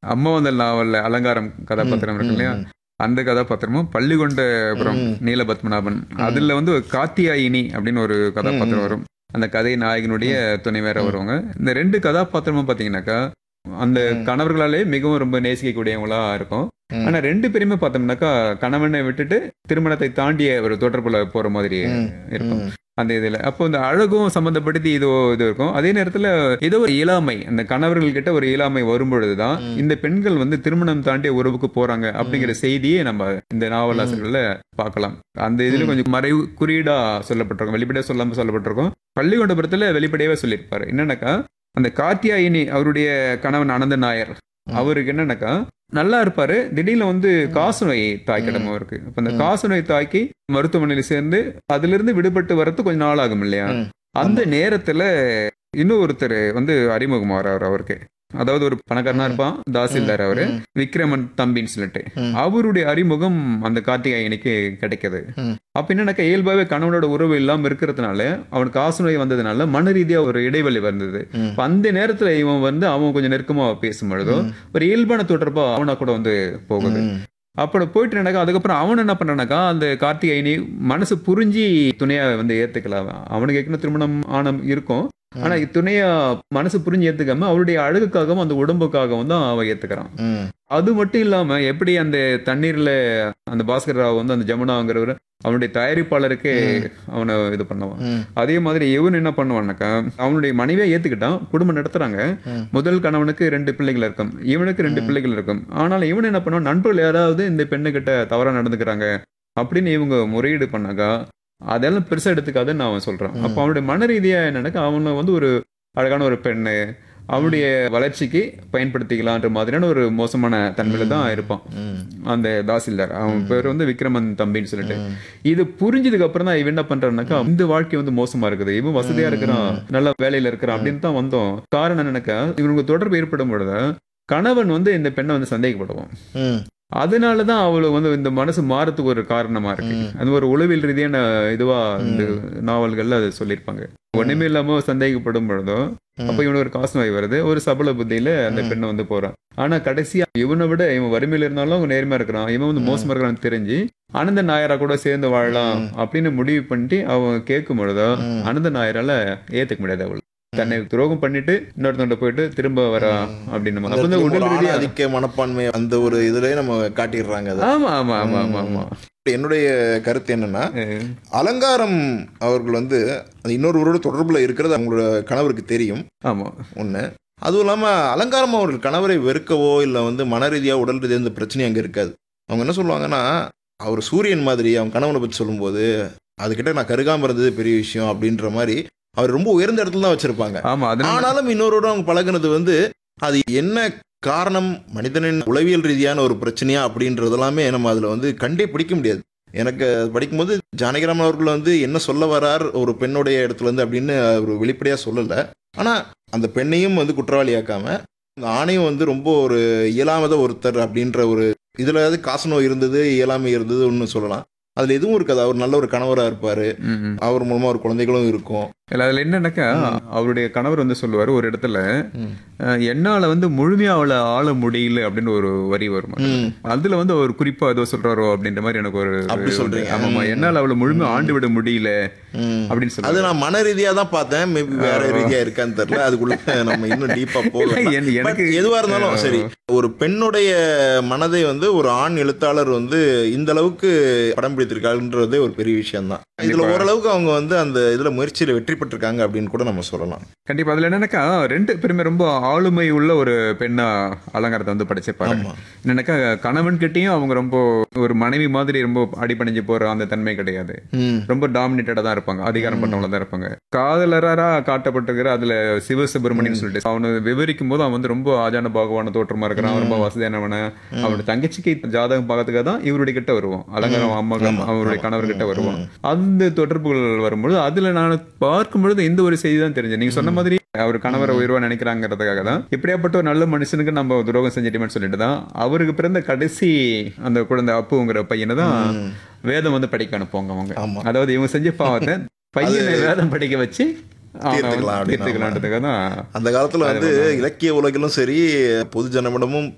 அம்மாவந்தல் நாவல்ல அலங்காரம் கதாபாத்திரம் இருக்கு இல்லையா அந்த கதாபாத்திரமும் பள்ளிகொண்டபுரம் ம். நீலபத்மநாபன் அதுல வந்து ஒரு காத்தியாயினி அப்படின்னு ஒரு கதாபாத்திரம் வரும் அந்த கதை நாயகனுடைய துணை வேற வருவாங்க இந்த ரெண்டு கதாபாத்திரமும் பாத்தீங்கன்னாக்கா அந்த ம். கணவர்களாலே மிகவும் ரொம்ப நேசிக்கக்கூடியவங்களா இருக்கும் ம். ஆனா ரெண்டு பேருமே பார்த்தோம்னாக்கா கணவனை விட்டுட்டு திருமணத்தை தாண்டிய ஒரு தொடர்புல போற மாதிரி ம். இருக்கும் ம். அந்த இதுல அப்போ இந்த அழகும் சம்பந்தப்படுத்தி இதோ இது இருக்கும் அதே நேரத்துல ஏதோ ஒரு இயலாமை அந்த கணவர்கள் கிட்ட ஒரு இயலாமை வரும்பொழுதுதான் ம். இந்த பெண்கள் வந்து திருமணம் தாண்டிய உறவுக்கு போறாங்க அப்படிங்கிற செய்தியே நம்ம இந்த நாவலாசிரியர்கள்ல பார்க்கலாம் அந்த இதுல ம். கொஞ்சம் மறைவு குறியீடா சொல்லப்பட்டிருக்கும் வெளிப்படையா சொல்லாம சொல்லப்பட்டிருக்கும் பள்ளிகொண்டபுரத்துல வெளிப்படையாவே சொல்லியிருப்பாரு என்னன்னாக்கா அந்த காத்தியாயினி அவருடைய கணவன் அனந்த நாயர் ம். அவருக்கு என்னன்னாக்கா நல்லா இருப்பாரு திடீர்னு வந்து காசு நோய் தாய்க்கிடமும் இருக்கு அப்ப அந்த ம். காசு நோய் தாக்கி மருத்துவமனையில சேர்ந்து அதுல இருந்து விடுபட்டு வரது கொஞ்சம் நாள் ஆகும் இல்லையா ம். அந்த நேரத்துல இன்னும் ஒருத்தர் வந்து அறிமுகமாறாரு அவருக்கு அதாவது ஒரு பணக்காரனா ம். இருப்பான் தாசில்தார் அவரு ம். விக்ரமன் தம்பின்னு சொல்லிட்டு ம். அவருடைய அறிமுகம் அந்த கார்த்திகாயனுக்கு கிடைக்குது ம். அப்ப என்னன்னாக்கா இயல்பாவே கணவனோட உறவு இல்லாம இருக்கிறதுனால அவனுக்கு காசு நோய் வந்ததுனால மன ரீதியா ஒரு இடைவெளி வந்தது ம். அப்ப அந்த நேரத்துல இவன் வந்து அவன் கொஞ்சம் நெருக்கமா பேசும் பொழுதோ ம். ஒரு இயல்பான தொடர்பா அவனா கூட வந்து போகுது ம். அப்புறம் போயிட்டு என்னக்கா அதுக்கப்புறம் அவன் என்ன பண்றானாக்கா அந்த கார்த்திகைனி மனசு புரிஞ்சு துணையா வந்து ஏத்துக்கலாம் அவனுக்கு ஏற்கனவே திருமணம் ஆனம் இருக்கும் ஆனா துணையா மனசு புரிஞ்சு ஏத்துக்காம அவருடைய அழகுக்காகவும் அந்த உடம்புக்காகவும் தான் அவன் ஏத்துக்கிறான் ம். அது மட்டும் இல்லாம எப்படி அந்த தண்ணீர்ல அந்த பாஸ்கர் ராவ் வந்து அந்த ஜமுனாங்கிறவர் அவனுடைய தயாரிப்பாளருக்கு அவனை இது பண்ணுவான் ம். அதே மாதிரி இவன் என்ன பண்ணுவான்னாக்கா அவனுடைய மனைவியா ஏத்துக்கிட்டான் குடும்பம் நடத்துறாங்க ம். முதல் கணவனுக்கு ரெண்டு பிள்ளைகள் இருக்கும் இவனுக்கு ரெண்டு ம். பிள்ளைகள் இருக்கும் ஆனால் இவன் என்ன பண்ணுவான் நண்பர்கள் யாராவது இந்த பெண்ணுகிட்ட தவறா நடந்துக்கிறாங்க அப்படின்னு இவங்க முறையீடு பண்ணாக்கா அதெல்லாம் பெருசா எடுத்துக்காதுன்னு அவன் சொல்றான் ம். அப்போ அவனுடைய மன ரீதியா என்னன்னாக்கா அவனை வந்து ஒரு அழகான ஒரு பெண்ணு அவனுடைய வளர்ச்சிக்கு பயன்படுத்திக்கலான்ற மாதிரியான ஒரு மோசமான தன்மையில தான் இருப்பான் ம். அந்த தாசில்தார் அவன் பேர் வந்து விக்ரமன் தம்பின்னு சொல்லிட்டு ம். இது புரிஞ்சதுக்கு அப்புறம் தான் இவன் என்ன பண்றான்னாக்கா இந்த வாழ்க்கை வந்து மோசமா இருக்குது இவன் வசதியா இருக்கிறான் நல்ல வேலையில இருக்கிறான் அப்படின்னு தான் வந்தோம் காரணம் என்னன்னாக்கா இவனுக்கு தொடர்பு ஏற்படும் பொழுது கணவன் வந்து இந்த பெண்ணை வந்து சந்தேகப்படுவான் ம். அதனாலதான் அவளுக்கு வந்து இந்த மனசு மாறத்துக்கு ஒரு காரணமா இருக்கு ம். அது ஒரு உளவியல் ரீதியான இதுவா இந்த நாவல்கள்ல அது சொல்லியிருப்பாங்க ஒண்ணுமே இல்லாம சந்தேகப்படும் பொழுதோ ம். அப்ப இவனுக்கு ஒரு காசு நோய் வருது ஒரு சபல புத்தியில அந்த ம். பெண்ணை வந்து போறான் ஆனா கடைசியா இவனை விட இவன் வறுமையில இருந்தாலும் அவன் நேர்மையா இருக்கிறான் இவன் வந்து ம். மோசமா இருக்கிறான்னு தெரிஞ்சு அனந்த நாயரா கூட சேர்ந்து வாழலாம் ம். அப்படின்னு முடிவு பண்ணிட்டு அவன் கேட்கும் பொழுதோ ம். அனந்த நாயரால ஏத்துக்க முடியாது அவள் தன்னை துரோகம் பண்ணிட்டு இன்னொருத்தண்ட போயிட்டு திரும்ப வரா ம். அப்படின்னு அந்த அப்ப இந்த இடத்துல உடல் ஒரு ரீதியா ஆணாதிக்க மனப்பான்மை அந்த ஒரு இதுலயே நம்ம காட்டிடுறாங்க அதை ஆமா ஆமா ஆமா ஆமா ஆமா என்னுடைய கருத்து என்னன்னா அஹ் அலங்காரம் அவர்கள் வந்து அந்த இன்னொருவரோட தொடர்புல இருக்கிறது அவங்களோட கணவருக்கு தெரியும் ஆமா ஒண்ணு அதுவும் இல்லாம அலங்காரம் அவர்கள் கணவரை வெறுக்கவோ இல்ல வந்து மன ரீதியா உடல் ரீதியா இந்த பிரச்சனை அங்க இருக்காது அவங்க என்ன சொல்லுவாங்கன்னா அவர் சூரியன் மாதிரி அவங்க கணவனை பத்தி சொல்லும்போது அதுகிட்ட நான் கருகாம இருந்தது பெரிய விஷயம் அப்படின்ற மாதிரி அவர் ரொம்ப உயர்ந்த இடத்துல தான் வச்சிருப்பாங்க ஆமா அதனால ஆனாலும் இன்னொருவரோட அவங்க பழகுனது வந்து அது என்ன காரணம் மனிதனின் உளவியல் ரீதியான ஒரு பிரச்சனையா அப்படின்றது எல்லாமே நம்ம அதுல வந்து கண்டே பிடிக்க முடியாது எனக்கு அது படிக்கும்போது ஜானகிராமன் அவர்கள் வந்து என்ன சொல்ல வரார் ஒரு பெண்ணுடைய இடத்துல இருந்து அப்படின்னு அவர் வெளிப்படையா சொல்லல ஆனா அந்த பெண்ணையும் வந்து குற்றவாளியாக்காம அந்த ஆணையும் வந்து ரொம்ப ஒரு இயலாமத ஒருத்தர் அப்படின்ற ஒரு இதுல வந்து காசு நோய் இருந்தது இயலாமை இருந்தது ஒன்று சொல்லலாம் அதுல எதுவும் இருக்காது அவர் நல்ல ஒரு கணவரா இருப்பாரு ம், ம். அவர் மூலமா ஒரு குழந்தைகளும் இருக்கும் இல்ல அதுல என்னன்னாக்கா ம். அவருடைய கணவர் வந்து சொல்லுவாரு ஒரு இடத்துல ம். அஹ், என்னால வந்து முழுமையா அவளை ஆள முடியல அப்படின்னு ஒரு வரி வரும் ம். அதுல வந்து அவர் குறிப்பா ஏதோ சொல்றாரோ அப்படின்ற மாதிரி எனக்கு ஒரு அப்படி சொல்றீங்க. ஆமாமா ம். என்னால அவளை முழுமையா ஆண்டு விட முடியல ம். அப்படின்னு அது சொல்லுவாரு நான் மன ரீதியா தான் பார்த்தேன் மேபி வேற ஆ. ரீதியா இருக்கான்னு தெரியல அதுக்குள்ள நம்ம இன்னும் டீப்பா போகலாம் இல்ல, என்- எனக்கு But எதுவா இருந்தாலும் சரி ஒரு பெண்ணுடைய மனதை வந்து ஒரு ஆண் எழுத்தாளர் வந்து இந்த அளவுக்கு படம் பிடித்திருக்காருன்றதே ஒரு பெரிய விஷயம் தான் இதுல கண்டிப்பா. ஓரளவுக்கு அவங்க வந்து அந்த இதுல முயற்சியில வெற்றி பெற்றிருக்காங்க அப்படின்னு கூட நம்ம சொல்லலாம் கண்டிப்பா அதுல என்னன்னாக்கா ரெண்டு பேருமே ரொம்ப ஆளுமை உள்ள ஒரு பெண்ணா அலங்காரத்தை வந்து படைச்சிருப்பாரு ஆமா என்னன்னாக்கா கணவன் கிட்டயும் அவங்க ரொம்ப ஒரு மனைவி மாதிரி ரொம்ப அடிபணிஞ்சு போற அந்த தன்மை கிடையாது ம். ரொம்ப டாமினேட்டடா தான் இருப்பாங்க அதிகாரம் பண்ணவங்கள தான் இருப்பாங்க காதலரா காட்டப்பட்டிருக்கிற அதுல சிவசுப்பிரமணியன் சொல்லிட்டு அவனை விவரிக்கும் போது அவன் வந்து ரொம்ப ஆஜான பாகவான தோற்றமா இருக்கிறான் அவன் ரொம்ப வசதியானவன அவனோட தங்கச்சிக்கு ஜாதகம் பார்க்கறதுக்காக தான் இவருடைய கிட்ட வருவான் அலங்காரம் அம்மா ஆமா, அவருடைய ஆமா. கணவர் கிட்ட வருவான் ம். அந்த தொடர்புகள் வரும்பொழுது அதுல நான் பார்க்கும் பொழுது இந்த ஒரு செய்தி தான் தெரிஞ்சது நீங்க சொன்ன மாதிரி அவர் கணவரை உயர்வா நினைக்கிறாங்கிறதுக்காக தான் இப்படியாப்பட்ட ஒரு நல்ல மனுஷனுக்கு நம்ம துரோகம் செஞ்சிட்டோம்னு சொல்லிட்டு தான் அவருக்கு பிறந்த கடைசி அந்த குழந்தை அப்புங்கிற பையனை தான் ம். வேதம் வந்து படிக்க அனுப்புவாங்க அவங்க ஆமா அதாவது இவங்க செஞ்ச பாவத்தை பையனை வேதம் படிக்க வச்சு அவனை வந்து தீர்த்துக்கலாம் அப்படின்னு தீர்த்துக்கலான்றதுக்காக தான் அந்த காலத்துல வந்து அது இலக்கிய உலகிலும் சரி பொது ஜனமிடமும்